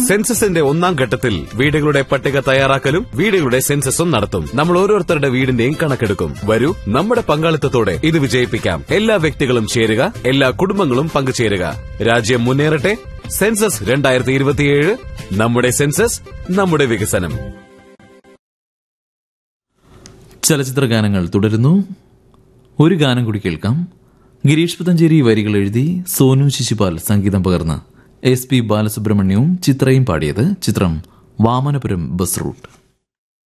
സെൻസസിന്റെ ഒന്നാം ഘട്ടത്തിൽ വീടുകളുടെ പട്ടിക തയ്യാറാക്കലും വീടുകളുടെ സെൻസസും നടത്തും നമ്മൾ ഓരോരുത്തരുടെ വീടിന്റെയും കണക്കെടുക്കും വരൂ നമ്മുടെ പങ്കാളിത്തത്തോടെ ഇത് വിജയിപ്പിക്കാം എല്ലാ വ്യക്തികളും ചേരുക എല്ലാ കുടുംബങ്ങളും പങ്കുചേരുക രാജ്യം മുന്നേറട്ടെ സെൻസസ് രണ്ടായിരത്തി ഇരുപത്തിയേഴ് നമ്മുടെ സെൻസസ് നമ്മുടെ വികസനം ചലച്ചിത്ര ഗാനങ്ങൾ തുടരുന്നു ഒരു ഗാനം കൂടി കേൾക്കാം ഗിരീഷ് പുതഞ്ചേരി വരികൾ എഴുതി സോനു ശിശുപാൽ സംഗീതം പകർന്ന് എസ് പി ബാലസുബ്രഹ്മണ്യവും ചിത്രയും പാടിയത് ചിത്രം വാമനപുരം ബസ് റൂട്ട്